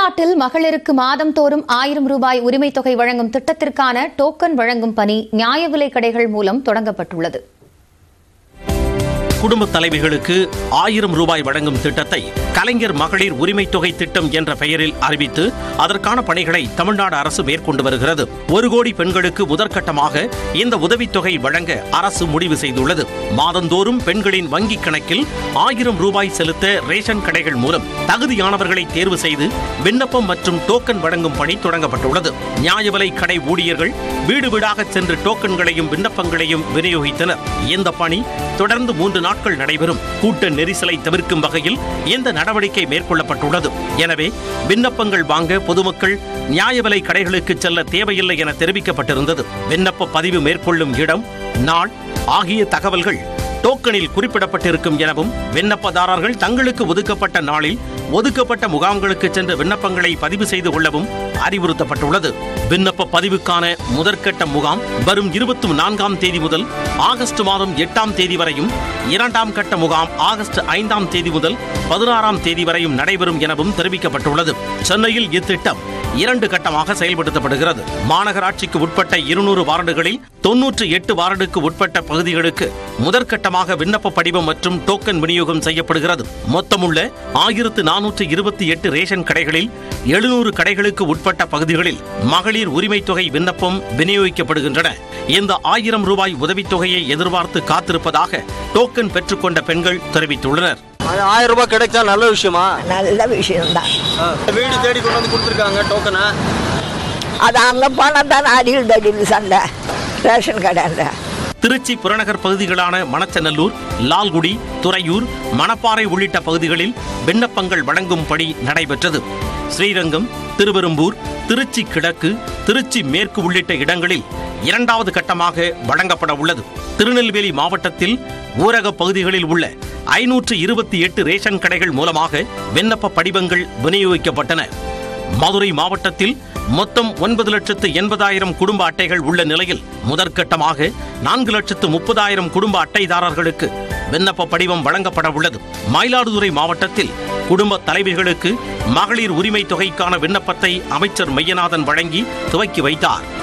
தமிழ்நாட்டில் மகளிருக்கு மாதந்தோறும் ஆயிரம் ரூபாய் உரிமைத் தொகை வழங்கும் திட்டத்திற்கான டோக்கன் வழங்கும் பணி நியாய விலைக் கடைகள் மூலம் தொடங்கப்பட்டுள்ளது குடும்ப தலைவிகளுக்கு ஆயிரம் ரூபாய் வழங்கும் திட்டத்தை கலைஞர் மகளிர் உரிமைத் தொகை திட்டம் என்ற பெயரில் அறிவித்து அதற்கான பணிகளை தமிழ்நாடு அரசு மேற்கொண்டு வருகிறது ஒரு கோடி பெண்களுக்கு முதற்கட்டமாக இந்த உதவித்தொகை வழங்க அரசு முடிவு செய்துள்ளது மாதந்தோறும் பெண்களின் வங்கிக் கணக்கில் ஆயிரம் ரூபாய் செலுத்த ரேஷன் கடைகள் மூலம் தகுதியானவர்களை தேர்வு செய்து விண்ணப்பம் மற்றும் டோக்கன் வழங்கும் பணி தொடங்கப்பட்டுள்ளது நியாய விலை கடை ஊழியர்கள் வீடு வீடாக சென்று டோக்கன்களையும் விண்ணப்பங்களையும் விநியோகித்தனர் இந்த பணி தொடர்ந்து மூன்று நாட்கள் நடைபெறும் கூட்ட நெரிசலை தவிர்க்கும் வகையில் இந்த நடவடிக்கை மேற்கொள்ளப்பட்டுள்ளது எனவே விண்ணப்பங்கள் வாங்க பொதுமக்கள் நியாய விலை கடைகளுக்கு செல்ல தேவையில்லை என தெரிவிக்கப்பட்டிருந்தது விண்ணப்ப பதிவு மேற்கொள்ளும் இடம் நாள் ஆகிய தகவல்கள் டோக்கனில் குறிப்பிடப்பட்டிருக்கும் எனவும் விண்ணப்பதாரர்கள் தங்களுக்கு ஒதுக்கப்பட்ட நாளில் ஒதுக்கப்பட்ட முகாம்களுக்கு சென்று விண்ணப்பங்களை பதிவு செய்து கொள்ளவும் அறிவுறுத்தப்பட்டுள்ளது விண்ணப்ப பதிவுக்கான முதற்கட்ட முகாம் வரும் இருபத்தி நான்காம் தேதி முதல் ஆகஸ்ட் மாதம் எட்டாம் தேதி வரையும் இரண்டாம் கட்ட முகாம் ஆகஸ்ட் ஐந்தாம் தேதி முதல் பதினாறாம் தேதி வரையும் நடைபெறும் எனவும் தெரிவிக்கப்பட்டுள்ளது சென்னையில் இத்திட்டம் இரண்டு கட்டமாக செயல்படுத்தப்படுகிறது மாநகராட்சிக்கு உட்பட்ட இருநூறு வார்டுகளில் தொன்னூற்று எட்டு வார்டுக்கு உட்பட்ட பகுதிகளுக்கு முதற்கட்டமாக விண்ணப்ப படிவம் மற்றும் டோக்கன் விநியோகம் செய்யப்படுகிறது மொத்தமுள்ள ஆயிரத்து நானூற்று இருபத்தி எட்டு ரேஷன் கடைகளில் எழுநூறு கடைகளுக்கு உட்பட்ட பகுதிகளில் மகளிர் உரிமைத் தொகை விண்ணப்பம் விநியோகிக்கப்படுகின்றன இந்த ஆயிரம் ரூபாய் உதவித்தொகையை எதிர்பார்த்து காத்திருப்பதாக டோக்கன் பெற்றுக்கொண்ட பெண்கள் தெரிவித்துள்ளனர் அது ஆயிரம் ரூபாய் கிடைச்சா நல்ல விஷயமா நல்ல விஷயம்தான் வீடு தேடி கொண்டு வந்து கொடுத்துருக்காங்க டோக்கனை அது அங்கே போனால் தானே அடியில் தடியில் சண்டை ரேஷன் கடையில் திருச்சி புறநகர் பகுதிகளான மணச்சநல்லூர் லால்குடி துறையூர் மணப்பாறை உள்ளிட்ட பகுதிகளில் விண்ணப்பங்கள் வழங்கும் பணி நடைபெற்றது ஸ்ரீரங்கம் திருவெரும்பூர் திருச்சி கிழக்கு திருச்சி மேற்கு உள்ளிட்ட இடங்களில் இரண்டாவது கட்டமாக வழங்கப்பட உள்ளது திருநெல்வேலி மாவட்டத்தில் ஊரக பகுதிகளில் உள்ள ஐநூற்று இருபத்தி எட்டு ரேஷன் கடைகள் மூலமாக விண்ணப்ப படிவங்கள் விநியோகிக்கப்பட்டன மதுரை மாவட்டத்தில் மொத்தம் ஒன்பது லட்சத்து எண்பதாயிரம் குடும்ப அட்டைகள் உள்ள நிலையில் முதற்கட்டமாக நான்கு லட்சத்து முப்பதாயிரம் குடும்ப அட்டைதாரர்களுக்கு விண்ணப்ப படிவம் வழங்கப்பட உள்ளது மயிலாடுதுறை மாவட்டத்தில் குடும்ப தலைவிகளுக்கு மகளிர் உரிமை தொகைக்கான விண்ணப்பத்தை அமைச்சர் மையநாதன் வழங்கி துவக்கி வைத்தார்